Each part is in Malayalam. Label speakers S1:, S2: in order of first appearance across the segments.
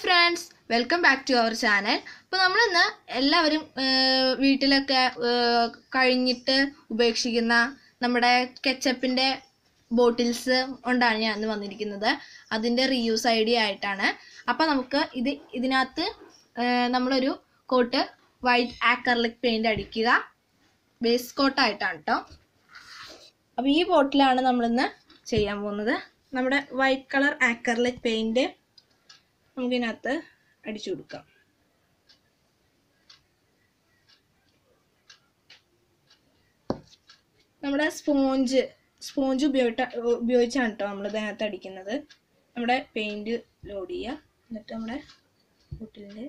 S1: Friends welcome back to our channel അപ്പോൾ നമ്മളിന്ന് എല്ലാവരും ഏർ, വീട്ടിലൊക്കെ ഏർ, കഴിഞ്ഞിട്ട് ഉപേക്ഷിക്കുന്ന നമ്മുടെ കെച്ചപ്പിൻ്റെ ബോട്ടിൽസ് കൊണ്ടാണ് ഞാൻ ഇന്ന് വന്നിരിക്കുന്നത് അതിൻ്റെ റീയൂസ് ഐഡിയ ആയിട്ടാണ് അപ്പോൾ നമുക്ക് ഇത് ഇതിനകത്ത് ഏർ, നമ്മളൊരു കോട്ട് വൈറ്റ് ആക്കർലിക് പെയിൻ്റ് അടിക്കുക ബേസ് കോട്ടായിട്ടാണ് കേട്ടോ അപ്പോൾ ഈ ബോട്ടിലാണ് നമ്മളിന്ന് ചെയ്യാൻ പോകുന്നത് നമ്മുടെ വൈറ്റ് കളർ ആക്കർലിക് പെയിൻറ് നമുക്കിതിനകത്ത് അടിച്ചു കൊടുക്കാം നമ്മുടെ സ്പോഞ്ച് സ്പോഞ്ച് ഉപയോഗിച്ച ഉപയോഗിച്ചാണ് കേട്ടോ നമ്മൾ ഇതിനകത്ത് അടിക്കുന്നത് നമ്മുടെ പെയിൻറ് ലോഡ് ചെയ്യുക എന്നിട്ട് നമ്മുടെ ബോട്ടിലിൻ്റെ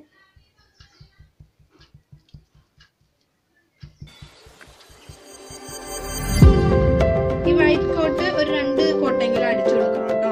S1: ഈ വൈറ്റ് കോട്ട് ഒരു രണ്ട് കോട്ടെങ്കിലും അടിച്ചു കൊടുക്കണം കേട്ടോ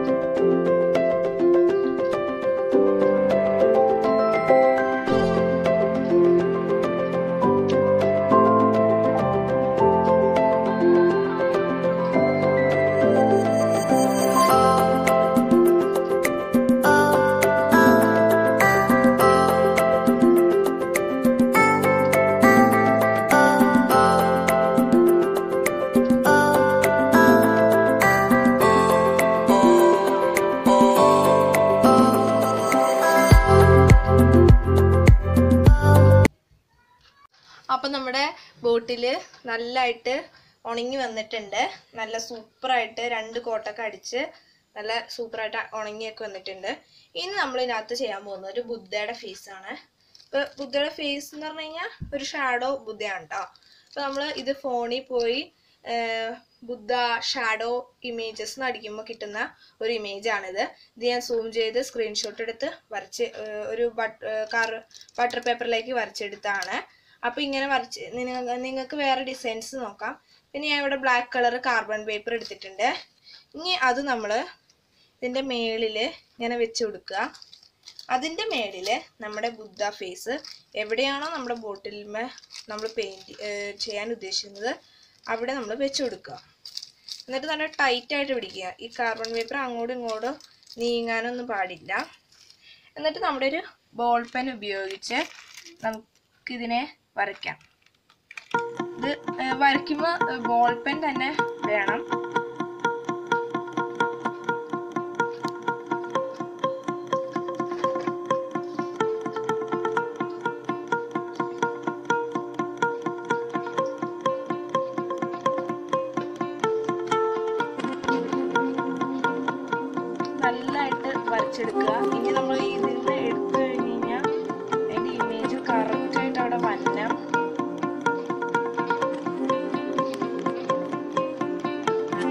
S1: അപ്പം നമ്മുടെ ബോട്ടിൽ നല്ലതായിട്ട് ഉണങ്ങി വന്നിട്ടുണ്ട് നല്ല സൂപ്പറായിട്ട് രണ്ട് കോട്ടൊക്കെ അടിച്ച് നല്ല സൂപ്പറായിട്ട് ഉണങ്ങിയൊക്കെ വന്നിട്ടുണ്ട് ഇനി നമ്മൾ ഇതിനകത്ത് ചെയ്യാൻ പോകുന്നത് ഒരു ബുദ്ധയുടെ ഫേസ് ആണ് ഇപ്പോൾ ബുദ്ധയുടെ ഫേസ് എന്ന് പറഞ്ഞു കഴിഞ്ഞാൽ ഒരു ഷാഡോ ബുദ്ധയാണ് കേട്ടോ അപ്പോൾ നമ്മൾ ഇത് ഫോണിൽ പോയി ആഹ്, ബുദ്ധ ഷാഡോ ഇമേജസ് എന്ന് അടിക്കുമ്പോൾ കിട്ടുന്ന ഒരു ഇമേജ് ആണിത് ഇത് ഞാൻ സൂം ചെയ്ത് സ്ക്രീൻഷോട്ട് എടുത്ത് വരച്ച് ആഹ്, ഒരു ബട്ട് കാർ ബട്ടർ പേപ്പറിലേക്ക് വരച്ചെടുത്താണ് അപ്പോൾ ഇങ്ങനെ വരച്ച് നിങ്ങൾക്ക് നിങ്ങൾക്ക് വേറെ ഡിസൈൻസ് നോക്കാം പിന്നെ ഞാൻ ഇവിടെ ബ്ലാക്ക് കളർ കാർബൺ പേപ്പർ എടുത്തിട്ടുണ്ട് ഇനി അത് നമ്മൾ ഇതിൻ്റെ മേളിൽ ഇങ്ങനെ വെച്ച് കൊടുക്കുക അതിൻ്റെ മേളിൽ നമ്മുടെ ബുദ്ധ ഫേസ് എവിടെയാണോ നമ്മുടെ ബോട്ടിലിന്മേ നമ്മൾ പെയിൻറ് ചെയ്യാൻ ഉദ്ദേശിക്കുന്നത് അവിടെ നമ്മൾ വെച്ച് കൊടുക്കുക എന്നിട്ട് നല്ല ടൈറ്റ് ആയിട്ട് പിടിക്കുക ഈ കാർബൺ പേപ്പർ അങ്ങോട്ടും ഇങ്ങോട്ടും നീങ്ങാനൊന്നും പാടില്ല എന്നിട്ട് നമ്മുടെ ഒരു ബോൾ പെൻ ഉപയോഗിച്ച് നമുക്കിതിനെ വരയ്ക്കാം ഇത് വരയ്ക്കുമ്പോൾ ബോൾ പെൻ തന്നെ വേണം നല്ലതായിട്ട് വരച്ചെടുക്കുക ഇനി നമ്മൾ ഇതിന്ന് എടുത്തു കഴിഞ്ഞ് കഴിഞ്ഞാൽ അതിന്റെ ഇമേജ് കറക്റ്റ് ആയിട്ട് അവിടെ വരണം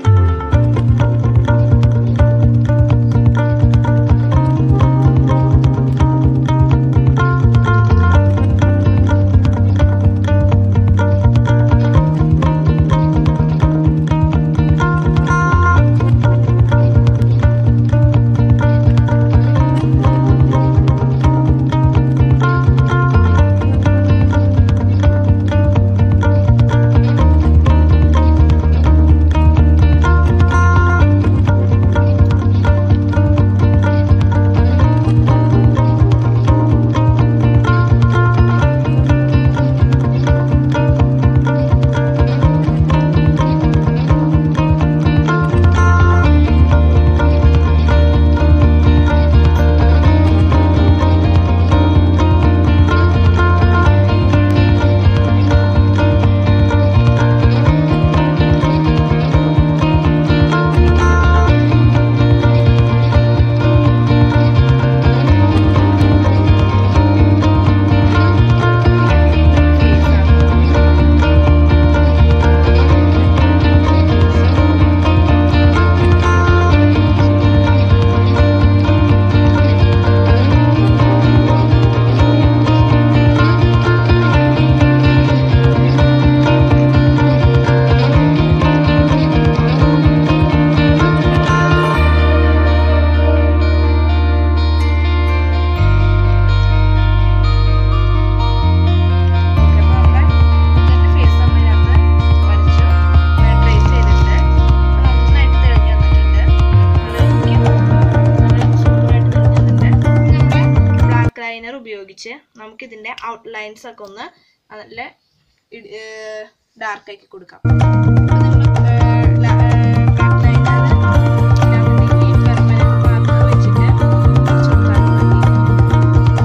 S1: ഉപയോഗിച്ച് നമുക്കിതിൻ്റെ ഔട്ട്ലൈൻസ് ഒക്കെ ഒന്ന് നല്ല ഡാർക്ക് ആക്കി കൊടുക്കാം അപ്പോൾ നമ്മൾ മാർക്കർ വെച്ചിട്ട് വരച്ച് കൊടുത്താൽ മതി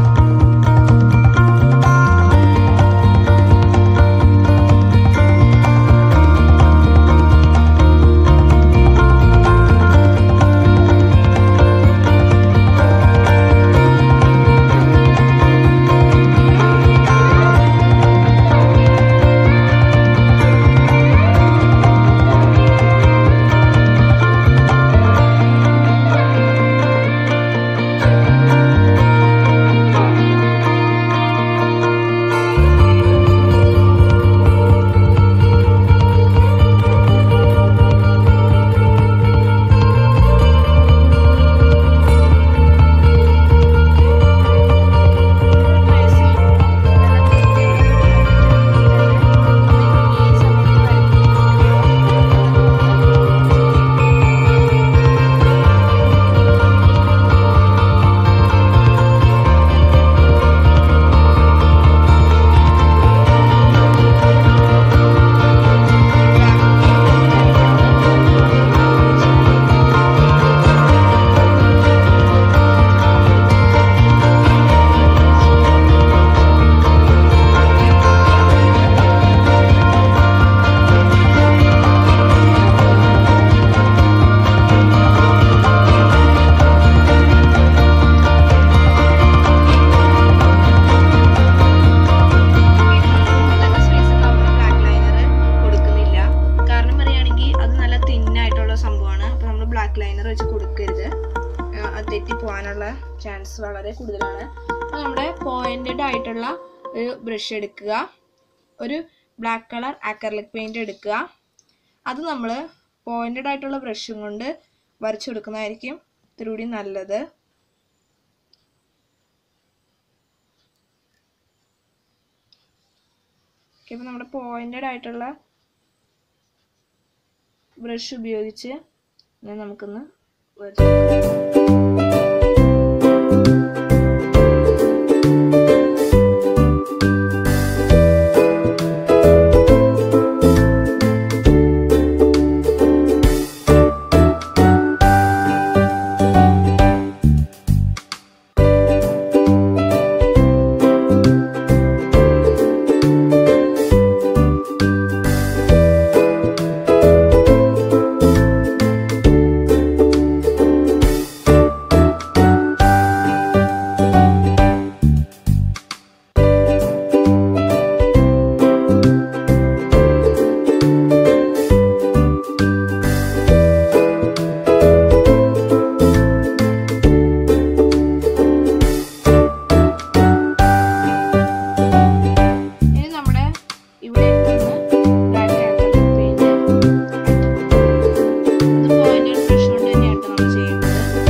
S1: ബ്ലാക്ക് ലൈനർ കൊടുക്കുന്നില്ല കാരണം പറയുകയാണെങ്കിൽ അത് നല്ല തിന്നായിട്ടുള്ള സംഭവമാണ് അപ്പോൾ നമ്മൾ ബ്ലാക്ക് ലൈനർ വെച്ച് കൊടുക്കരുത് ആ, അത് തെറ്റി പോകാനുള്ള ചാൻസ് വളരെ കൂടുതലാണ് അപ്പോൾ നമ്മുടെ പോയിന്റഡ് ആയിട്ടുള്ള ഒരു ബ്രഷ് എടുക്കുക ഒരു ബ്ലാക്ക് കളർ അക്കർലിക് പെയിന്റ് എടുക്കുക അത് നമ്മൾ പോയിന്റഡ് ആയിട്ടുള്ള ബ്രഷും കൊണ്ട് വരച്ചു കൊടുക്കുന്നതായിരിക്കും ഇത്തിരി നല്ലത് ഓക്കെ അപ്പോൾ നമ്മുടെ പോയിന്റഡ് ആയിട്ടുള്ള ബ്രഷ് ഉപയോഗിച്ച് ഞാൻ നമുക്കൊന്ന് വരച്ച് കൊടുക്കാം. ഇനി നമ്മുടെ ഇവിടെ ബ്ലാക്ക് ആക്കർലിക് പെയിന്റ് അത് പോയിന്റഡ് ബ്രഷ് കൊണ്ട് തന്നെയാണ് നമ്മൾ ചെയ്യുന്നത്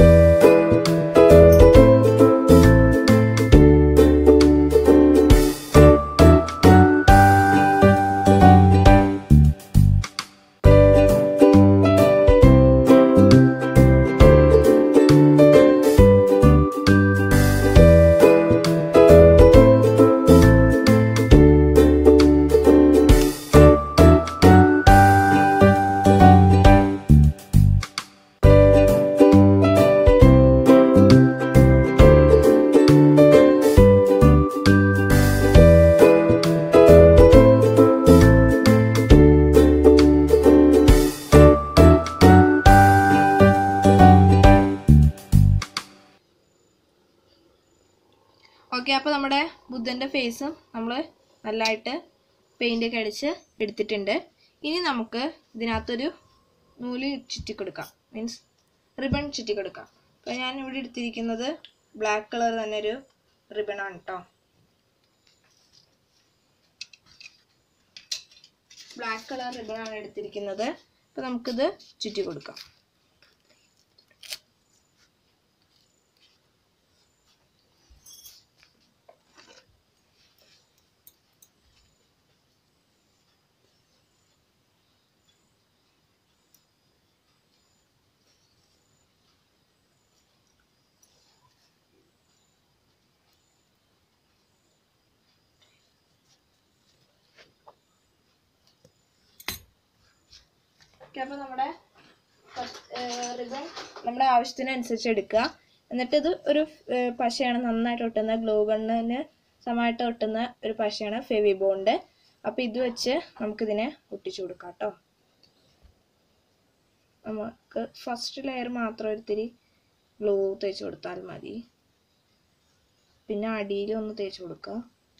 S1: ഓക്കെ അപ്പോൾ നമ്മുടെ ബുദ്ധൻ്റെ ഫേസും നമ്മൾ നല്ലതായിട്ട് പെയിൻ്റ് ഒക്കെ അടിച്ച് എടുത്തിട്ടുണ്ട് ഇനി നമുക്ക് ഇതിനകത്തൊരു നൂല് ചുറ്റി കൊടുക്കാം മീൻസ് റിബൺ ചുറ്റി കൊടുക്കാം അപ്പോൾ ഞാൻ ഇവിടെ എടുത്തിരിക്കുന്നത് ബ്ലാക്ക് കളർ തന്നെ ഒരു റിബണാണ് കേട്ടോ ബ്ലാക്ക് കളർ റിബണാണ് എടുത്തിരിക്കുന്നത് അപ്പോൾ നമുക്കിത് ചുറ്റി കൊടുക്കാം ഓക്കെ അപ്പോൾ നമ്മുടെ റിബൺ നമ്മുടെ ആവശ്യത്തിനനുസരിച്ച് എടുക്കുക എന്നിട്ട് ഇത് ഒരു ഏർ, പശയാണ് നന്നായിട്ട് ഒട്ടുന്ന ഗ്ലൂ ഗണ്ണിന് സമമായിട്ട് ഒട്ടുന്ന ഒരു പശയാണ് ഫെവിബോണ്ട് അപ്പോൾ ഇത് വെച്ച് നമുക്കിതിനെ ഒട്ടിച്ചു കൊടുക്കാം കേട്ടോ നമുക്ക് ഫസ്റ്റ് ലെയർ മാത്രം ഒരിത്തിരി ഗ്ലൂ തേച്ച് കൊടുത്താൽ മതി പിന്നെ അടിയിൽ ഒന്ന് തേച്ച് കൊടുക്കുക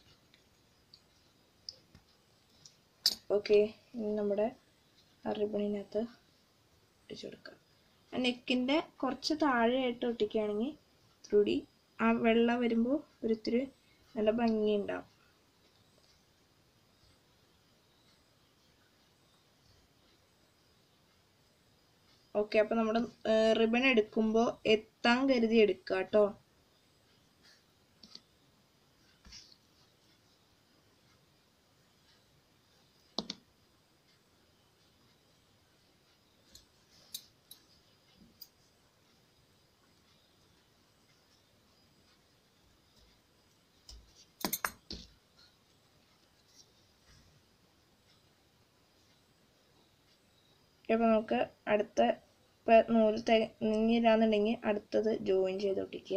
S1: ഓക്കെ ഇനി നമ്മുടെ റിബണിനകത്ത് ഒട്ടിച്ചു കൊടുക്കുക നെക്കിൻ്റെ കുറച്ച് താഴെയായിട്ട് ഒട്ടിക്കുകയാണെങ്കിൽ ഇത്തിരി ആ വെള്ളം വരുമ്പോൾ ഒരിത്തിരി നല്ല ഭംഗിയുണ്ടാവും ഓക്കെ അപ്പോൾ നമ്മുടെ റിബൺ എടുക്കുമ്പോൾ എത്താൻ കരുതി എടുക്കുക കേട്ടോ അപ്പോൾ നമുക്ക് അടുത്ത ഇപ്പം നൂല് തെങ്ങില്ലാന്നുണ്ടെങ്കിൽ അടുത്തത് ജോയിൻ ചെയ്ത് ഒട്ടിക്കുക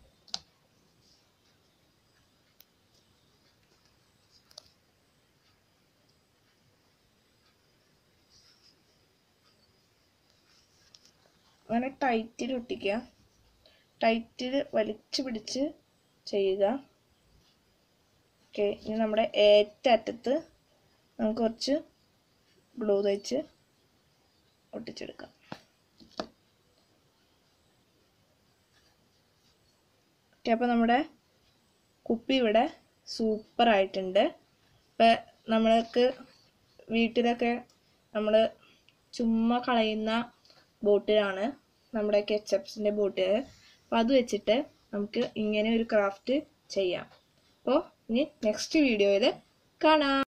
S1: അങ്ങനെ ടൈറ്റിൽ ഒട്ടിക്കുക ടൈറ്റിൽ വലിച്ചു പിടിച്ച് ചെയ്യുക ഓക്കെ ഇനി നമ്മുടെ ഏറ്റ അറ്റത്ത് നമുക്ക് കുറച്ച് ഗ്ലൂ തേച്ച് ഒട്ടിച്ചെടുക്കാം ഓക്കെ അപ്പോൾ നമ്മുടെ കുപ്പി ഇവിടെ സൂപ്പർ ആയിട്ടുണ്ട് ഇപ്പം നമ്മൾക്ക് വീട്ടിലൊക്കെ നമ്മൾ ചുമ്മാ കളയുന്ന ബോട്ടിലാണ് നമ്മുടെ കെച്ചപ്സിൻ്റെ ബോട്ടിൽ അപ്പോൾ അത് വെച്ചിട്ട് നമുക്ക് ഇങ്ങനെ ഒരു ക്രാഫ്റ്റ് ചെയ്യാം അപ്പോൾ ഇനി നെക്സ്റ്റ് വീഡിയോയിൽ കാണാം